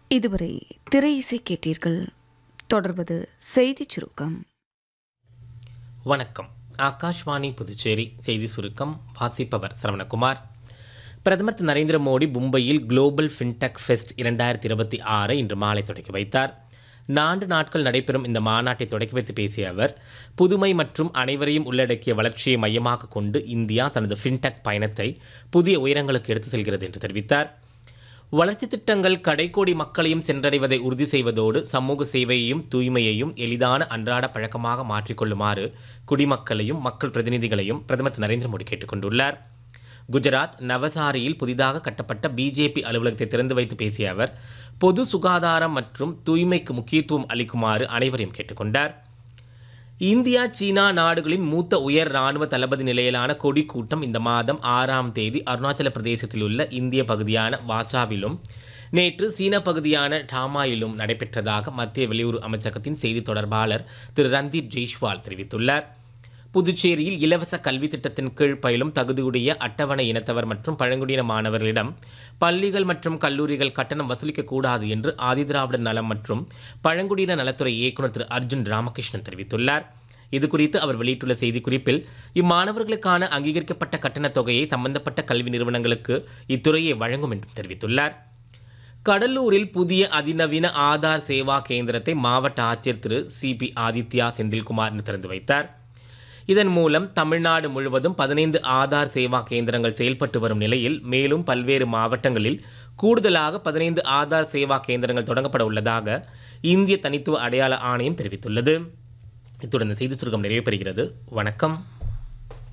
இதுவரை திரை இசை கேட்டீர்கள் தொடர்வது செய்திச் சுருக்கம் வணக்கம் ஆகாஷ்வாணி புதுச்சேரி செய்தி சுருக்கம் வாசிப்பவர் சரவணகுமார் பிரதமர் திரு நரேந்திர மோடி மும்பையில் குளோபல் ஃபின்டெக் ஃபெஸ்ட் இரண்டாயிரத்தி இருபத்தி ஆறை இன்று மாலை தொடங்கி வைத்தார் நான்கு நாட்கள் நடைபெறும் இந்த மாநாட்டை தொடக்கி வைத்து பேசிய அவர் புதுமை மற்றும் அனைவரையும் உள்ளடக்கிய வளர்ச்சியை மையமாக கொண்டு இந்தியா தனது ஃபின்டெக் பயணத்தை புதிய உயரங்களுக்கு எடுத்து செல்கிறது என்று தெரிவித்தார் வளர்ச்சி திட்டங்கள் கடைக்கோடி மக்களையும் சென்றடைவதை உறுதி செய்வதோடு சமூக சேவையையும் தூய்மையையும் எளிதான அன்றாட பழக்கமாக மாற்றிக்கொள்ளுமாறு குடிமக்களையும் மக்கள் பிரதிநிதிகளையும் பிரதமர் திரு நரேந்திர மோடி கேட்டுக்கொண்டுள்ளார் குஜராத் நவசாரியில் புதிதாக கட்டப்பட்ட பிஜேபி அலுவலகத்தை திறந்து வைத்து பேசிய அவர் பொது சுகாதாரம் மற்றும் தூய்மைக்கு முக்கியத்துவம் அளிக்குமாறு அனைவரையும் கேட்டுக்கொண்டார் இந்தியா சீனா நாடுகளின் மூத்த உயர் இராணுவ தளபதி நிலையிலான கொடி கூட்டம் இந்த மாதம் ஆறாம் தேதி அருணாச்சல பிரதேசத்தில் உள்ள இந்திய பகுதியான வாச்சாவிலும் நேற்று சீன பகுதியான டாமாயிலும் நடைபெற்றதாக மத்திய வெளியுறவு அமைச்சகத்தின் செய்தி தொடர்பாளர் திரு ரந்தீப் ஜெய்ஷ்வால் தெரிவித்துள்ளார் புதுச்சேரியில் இலவச கல்வி திட்டத்தின் கீழ் பயிலும் தகுதியுடைய அட்டவணை இனத்தவர் மற்றும் பழங்குடியின மாணவர்களிடம் பள்ளிகள் மற்றும் கல்லூரிகள் கட்டணம் வசூலிக்கக்கூடாது என்று ஆதிதிராவிடர் நலம் மற்றும் பழங்குடியின நலத்துறை இயக்குநர் திரு அர்ஜுன் ராமகிருஷ்ணன் தெரிவித்துள்ளார் இது குறித்து அவர் வெளியிட்டுள்ள செய்திக்குறிப்பில் இம்மாணவர்களுக்கான அங்கீகரிக்கப்பட்ட கட்டணத் தொகையை சம்பந்தப்பட்ட கல்வி நிறுவனங்களுக்கு இத்துறையை வழங்கும் என்றும் தெரிவித்துள்ளார் கடலூரில் புதிய அதிநவீன ஆதார் சேவா கேந்திரத்தை மாவட்ட ஆட்சியர் திரு சிபி ஆதித்யா செந்தில்குமார் இன்று திறந்து வைத்தார் இதன் மூலம் தமிழ்நாடு முழுவதும் பதினைந்து ஆதார் சேவா கேந்திரங்கள் செயல்பட்டு வரும் நிலையில் மேலும் பல்வேறு மாவட்டங்களில் கூடுதலாக பதினைந்து ஆதார் சேவா கேந்திரங்கள் தொடங்கப்பட உள்ளதாக இந்திய தனித்துவ அடையாள ஆணையம் தெரிவித்துள்ளது இத்துடன் இந்த செய்தி சுருக்கம் நிறைவு பெறுகிறது வணக்கம்